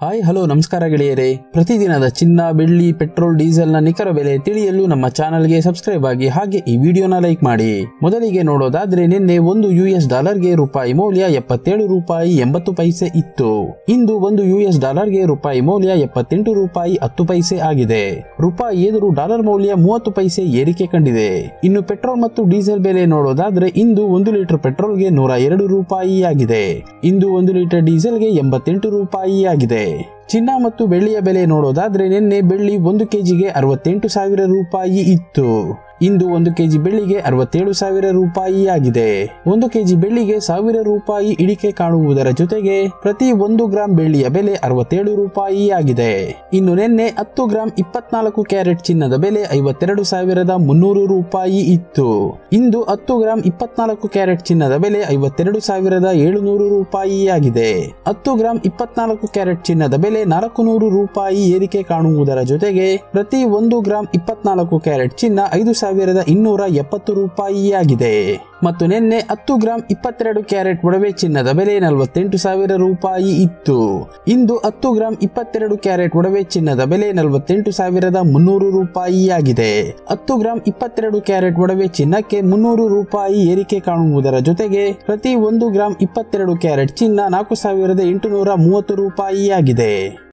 hi hello ನಮಸ್ಕಾರ ಗೆಳೆಯರೇ ಪ್ರತಿದಿನದ ಚಿನ್ನ ಬೆಳ್ಳಿ ಪೆಟ್ರೋಲ್ ಡೀಸೆಲ್ನ ನಿಖರ ಬೆಲೆ ತಿಳಿಯಲು ನಮ್ಮ ಚಾನಲ್ಗೆ ಸಬ್ಸ್ಕ್ರೈಬ್ ಆಗಿ ಹಾಗೆ ಈ ವಿಡಿಯೋನ ಲೈಕ್ ಮಾಡಿ ಮೊದಲಿಗೆ ನೋಡೋದಾದ್ರೆ ನಿನ್ನೆ ಒಂದು ಯು ಎಸ್ ಡಾಲರ್ಗೆ ರೂಪಾಯಿ ಮೌಲ್ಯ ಎಪ್ಪತ್ತೇಳು ರೂಪಾಯಿ ಎಂಬತ್ತು ಪೈಸೆ ಇತ್ತು ಇಂದು ಒಂದು ಯು ಎಸ್ ಡಾಲರ್ಗೆ ರೂಪಾಯಿ ಮೌಲ್ಯ ಎಪ್ಪತ್ತೆಂಟು ರೂಪಾಯಿ ಹತ್ತು ಪೈಸೆ ಆಗಿದೆ ರೂಪಾಯಿ ಎದುರು ಡಾಲರ್ ಮೌಲ್ಯ ಮೂವತ್ತು ಪೈಸೆ ಏರಿಕೆ ಕಂಡಿದೆ ಇನ್ನು ಪೆಟ್ರೋಲ್ ಮತ್ತು ಡೀಸೆಲ್ ಬೆಲೆ ನೋಡೋದಾದ್ರೆ ಇಂದು ಒಂದು ಲೀಟರ್ ಪೆಟ್ರೋಲ್ಗೆ ನೂರ ಎರಡು ರೂಪಾಯಿ ಆಗಿದೆ ಇಂದು ಒಂದು ಲೀಟರ್ ಡೀಸೆಲ್ಗೆ ಎಂಬತ್ತೆಂಟು ರೂಪಾಯಿ ಆಗಿದೆ ಚಿನ್ನ ಮತ್ತು ಬೆಳ್ಳಿಯ ಬೆಲೆ ನೋಡೋದಾದ್ರೆ ನಿನ್ನೆ ಬೆಳ್ಳಿ ಒಂದು ಕೆಜಿಗೆ ಅರವತ್ತೆಂಟು ಸಾವಿರ ರೂಪಾಯಿ ಇತ್ತು ಇಂದು ಒಂದು ಕೆಜಿ ಬೆಳ್ಳಿಗೆ ಅರವತ್ತೇಳು ಸಾವಿರ ರೂಪಾಯಿ ಆಗಿದೆ ಒಂದು ಕೆಜಿ ಬೆಳ್ಳಿಗೆ ಸಾವಿರ ರೂಪಾಯಿ ಇಳಿಕೆ ಕಾಣುವುದರ ಜೊತೆಗೆ ಪ್ರತಿ ಒಂದು ಗ್ರಾಂ ಬೆಳ್ಳಿಯ ಬೆಲೆ ಅರವತ್ತೇಳು ರೂಪಾಯಿ ಆಗಿದೆ ಇನ್ನು ನಿನ್ನೆ ಹತ್ತು ಗ್ರಾಂ ಇಪ್ಪತ್ನಾಲ್ಕು ಕ್ಯಾರೆಟ್ ಚಿನ್ನದ ಬೆಲೆ ಐವತ್ತೆರಡು ಸಾವಿರದ ಮುನ್ನೂರು ರೂಪಾಯಿ ಇತ್ತು ಇಂದು ಹತ್ತು ಗ್ರಾಂ ಇಪ್ಪತ್ನಾಲ್ಕು ಕ್ಯಾರೆಟ್ ಚಿನ್ನದ ಬೆಲೆ ಐವತ್ತೆರಡು ಸಾವಿರದ ಏಳುನೂರು ರೂಪಾಯಿ ಆಗಿದೆ ಹತ್ತು ಗ್ರಾಂ ಇಪ್ಪತ್ನಾಲ್ಕು ಕ್ಯಾರೆಟ್ ಚಿನ್ನದ ಬೆಲೆ ನಾಲ್ಕು ನೂರು ರೂಪಾಯಿ ಏರಿಕೆ ಕಾಣುವುದರ ಜೊತೆಗೆ ಪ್ರತಿ ಒಂದು ಗ್ರಾಂ ಇಪ್ಪತ್ನಾಲ್ಕು ಕ್ಯಾರೆಟ್ ಚಿನ್ನ ಐದು ಸಾವಿರದ ಇನ್ನೂರ ಎಪ್ಪತ್ತು ರೂಪಾಯಿ ಆಗಿದೆ ಮತ್ತು ನಿನ್ನೆ ಹತ್ತು ಗ್ರಾಂ ಇಪ್ಪತ್ತೆರಡು ಕ್ಯಾರೆಟ್ ಒಡವೆ ಚಿನ್ನದ ಬೆಲೆ ನಲವತ್ತೆಂಟು ಸಾವಿರ ರೂಪಾಯಿ ಇತ್ತು ಇಂದು ಹತ್ತು ಗ್ರಾಂ ಇಪ್ಪತ್ತೆರಡು ಕ್ಯಾರೆಟ್ ಒಡವೆ ಚಿನ್ನದ ಬೆಲೆ ನಲವತ್ತೆಂಟು ಸಾವಿರದ ಮುನ್ನೂರು ರೂಪಾಯಿ ಆಗಿದೆ ಹತ್ತು ಗ್ರಾಂ ಇಪ್ಪತ್ತೆರಡು ಕ್ಯಾರೆಟ್ ಒಡವೆ ಚಿನ್ನಕ್ಕೆ ಮುನ್ನೂರು ರೂಪಾಯಿ ಏರಿಕೆ ಕಾಣುವುದರ ಜೊತೆಗೆ ಪ್ರತಿ ಒಂದು ಗ್ರಾಂ ಇಪ್ಪತ್ತೆರಡು ಕ್ಯಾರೆಟ್ ಚಿನ್ನ ನಾಲ್ಕು ಸಾವಿರದ ಎಂಟುನೂರ ಮೂವತ್ತು ರೂಪಾಯಿ ಆಗಿದೆ